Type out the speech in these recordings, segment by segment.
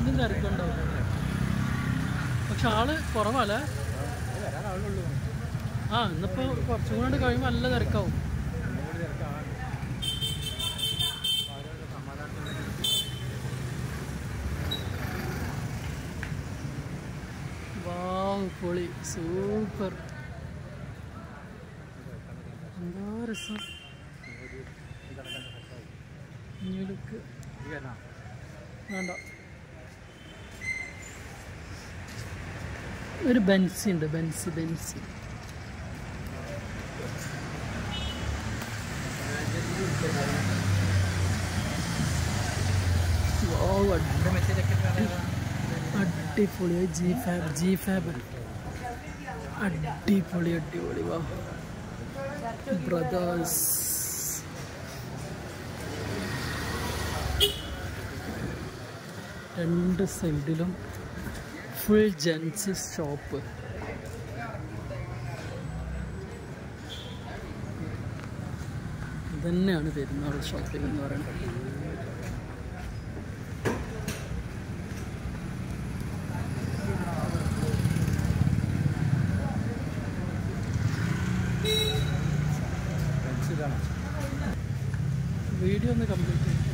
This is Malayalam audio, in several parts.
ഇന്നും തിരക്കുണ്ടാവും പക്ഷെ ആള് കുറവല്ലേ വരാനാളുള്ളൂ ആ ഇന്നിപ്പോ കുറച്ചും കൂടെ കഴിയുമ്പോൾ നല്ല തിരക്കാവും ഒന്നുകൂടി തിരക്കാണ് അവരവരുടെ സമാധാനത്തിന് വാവ് പൊളി സൂപ്പർ എന്താ രസം ഇനിയൊക്കെ വേണ്ട ഒരു ബെൻസി ഉണ്ട് ബെൻസി ബെൻസി വാവ്, അടി- അടിപൊളി ജി ഫാബ് ജി ഫാബ് അടിപൊളി അടിപൊളി വാ ബ്രദേഴ്സ് രണ്ട് സൈഡിലും ഫുൾ ജെൻസ് ഷോപ്പ് ഇതന്നെയാണ് പെരുന്നാൾ ഷോപ്പിംഗ് എന്ന് പറയുന്നത് ഇതാണ് വീഡിയോ ഒന്ന് കംപ്ലീറ്റ് ചെയ്യും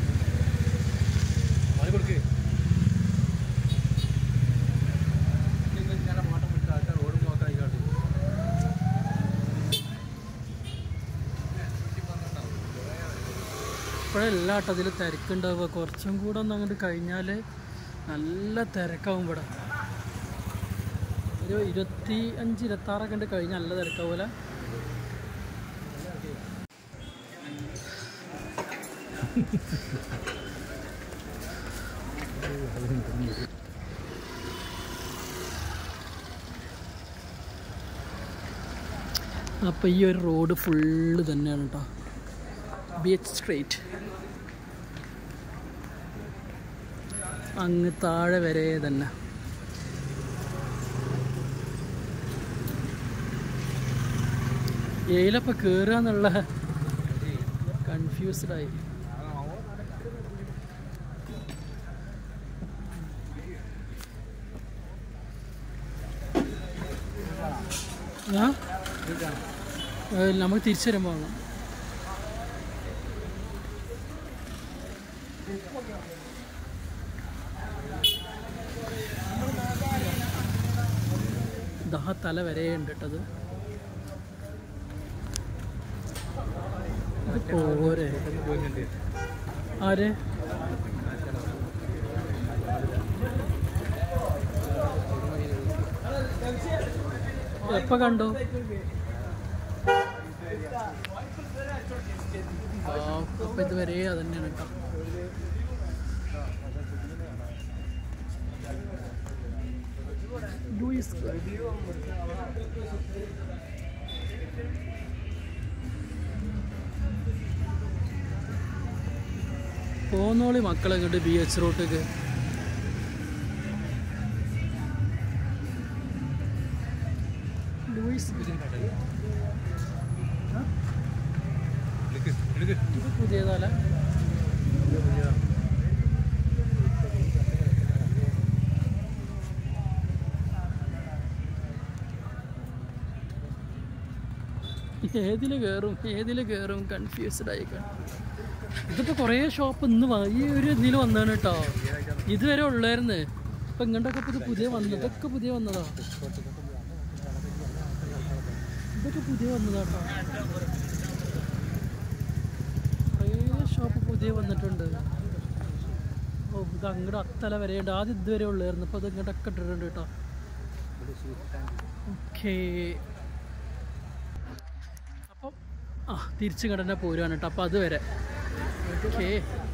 അത് കൊടുക്ക് നിങ്ങൾ ഇങ്ങനെ ഫോട്ടോ പിടിച്ച ആൾക്കാർ ഓടും നോക്കാൻ ആയിക്കോട്ടെ ഇപ്പോഴല്ല കേട്ടോ അതിൽ തിരക്കുണ്ടാവുക കുറച്ചും കൂടെ ഒന്ന് അങ്ങോട്ട് കഴിഞ്ഞാൽ നല്ല തിരക്കാവും ഇവിടെ ഒരു ഇരുപത്തി അഞ്ച് ഇരുപത്തി ആറൊക്കെ ഉണ്ട് കഴിഞ്ഞാൽ നല്ല തിരക്കാവൂല അപ്പോൾ ഈ ഒരു റോഡ് ഫുള്ള് തന്നെയാണ് കേട്ടോ ബീച്ച് സ്ട്രീറ്റ് അങ്ങ് താഴെ വരെ തന്നെ ഏലപ്പം കയറുക എന്നുള്ള കൺഫ്യൂസ്ഡ് ആയി ആ ഏ, നമുക്ക് തിരിച്ചു വരുമ്പോൾ വാങ്ങാം ദാ തല വരെ ഉണ്ട് കേട്ടത് പോരെ പോയിട്ടുണ്ട് ആര് എപ്പോ കണ്ടു ആ, അപ്പൊ ഇതുവരെ അതന്നെയാണ് കേട്ടോ ലൂയിസ് പോന്നോളി മക്കളെ ഇങ്ങോട്ട് ബി എച്ച് റോട്ടേക്ക് ലൂയിസ് എടുക്ക് എടുക്ക് ഇത് പുതിയതല്ല ഏതില് കയറും ഏതില് കയറും കൺഫ്യൂസ്ഡ് ആയിക്കാണ് ഇതിപ്പോ കുറേ ഷോപ്പ് ഇന്ന് വ- ഈ ഒരു ഇതിൽ വന്നതാണ് കേട്ടോ ഇതുവരെ ഉള്ളായിരുന്നു ഇപ്പൊ ഇങ്ങോട്ടൊക്കെ ഇപ്പൊ ഇത് പുതിയ വന്നത് ഇതൊക്കെ പുതിയ വന്നതാ ഇതൊക്കെ പുതിയ വന്നതാട്ടോ കുറേ ഷോപ്പ് പുതിയ വന്നിട്ടുണ്ട് ഓ ഇത് അങ്ങോട്ട് അത്തല വരെ ഉണ്ട് ആദ്യം ഇതുവരെ ഉള്ളായിരുന്നു ഇപ്പൊ ഇത് ഇങ്ങോട്ടൊക്കെ ഇട്ടിട്ടുണ്ട് കേട്ടോ ഓക്കേ അപ്പം ആ തിരിച്ചു കടന്നെ പോരുവാണ് കേട്ടോ അപ്പം അതുവരെ ഓക്കേ